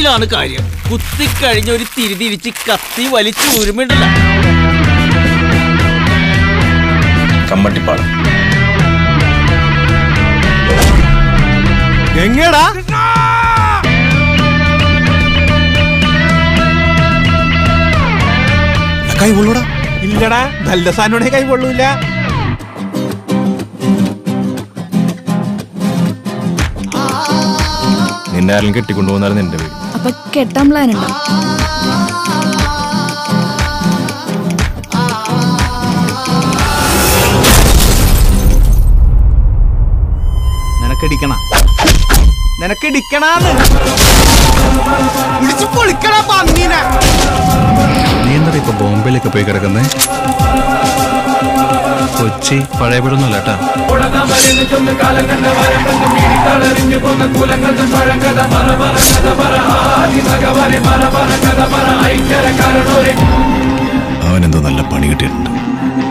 കത്തിയിലാണ് കാര്യം കുത്തിക്കഴിഞ്ഞ ഒരു തിരിതിരിച്ച് കത്തി വലിച്ചു ഊരുമിണ്ടല്ല കമ്മട്ടിപ്പാടം എങ്ങടാ കൈ കൊള്ളൂടാ ഇല്ലടാ നല്ല സാധനം കൈ കൊള്ളൂല നിന്നെ ആരെങ്കിലും കെട്ടിക്കൊണ്ടുപോകുന്നാലും നിന്റെ വീട് അപ്പൊ കെട്ടാൻ പ്ലാൻ ഉണ്ടോ നിനക്കടിക്കണ നിനക്കടിക്കണാന്ന് വിളിച്ചു പൊളിക്കണ പന്നീനെ നീ എന്താ ഇപ്പൊ ബോംബെയിലൊക്കെ പോയി കിടക്കുന്നേ കൊച്ചി പഴയപെടുന്നല്ല കേട്ടാ അവനെന്തോ നല്ല പണി കിട്ടിയിട്ടുണ്ട്